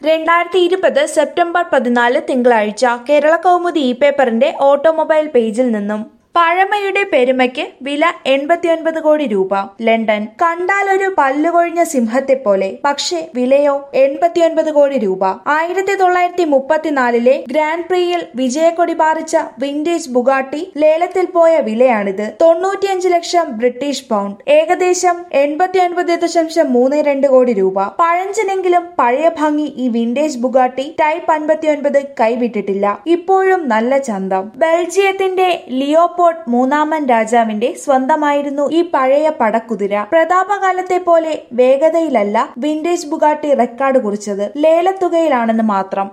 രണ്ടായിരത്തി ഇരുപത് സെപ്റ്റംബർ പതിനാല് തിങ്കളാഴ്ച കേരള കൗമുദി ഇ പേപ്പറിന്റെ ഓട്ടോമൊബൈൽ പേജിൽ നിന്നും പഴമയുടെ പെരുമയ്ക്ക് വില എൺപത്തിയൊൻപത് കോടി രൂപ ലണ്ടൻ കണ്ടാൽ ഒരു പല്ലുകൊഴിഞ്ഞ സിംഹത്തെ പോലെ പക്ഷേ വിലയോ എൺപത്തിയൊൻപത് കോടി രൂപ ആയിരത്തി തൊള്ളായിരത്തി മുപ്പത്തിനാലിലെ ഗ്രാൻഡ് പ്രിയിൽ വിജയക്കൊടി പാറിച്ച വിന്റേജ് ബുഗാട്ടി ലേലത്തിൽ പോയ വിലയാണിത് തൊണ്ണൂറ്റിയഞ്ച് ലക്ഷം ബ്രിട്ടീഷ് പൗണ്ട് ഏകദേശം എൺപത്തിയൊൻപത് ദശാംശം മൂന്ന് രണ്ട് കോടി രൂപ പഴഞ്ചനെങ്കിലും പഴയ ഭംഗി ഈ വിന്റേജ് ബുഗാട്ടി ടൈപ്പ് അൻപത്തിയൊൻപത് കൈവിട്ടിട്ടില്ല ഇപ്പോഴും നല്ല ചന്തം ബെൽജിയത്തിന്റെ ലിയോപോർട്ട് മൂന്നാമൻ രാജാവിന്റെ സ്വന്തമായിരുന്നു ഈ പഴയ പടക്കുതിര പ്രതാപകാലത്തെ പോലെ വേഗതയിലല്ല വിന്റേജ് ബുഗാട്ടി റെക്കോർഡ് കുറിച്ചത് ലേലത്തുകയിലാണെന്ന് മാത്രം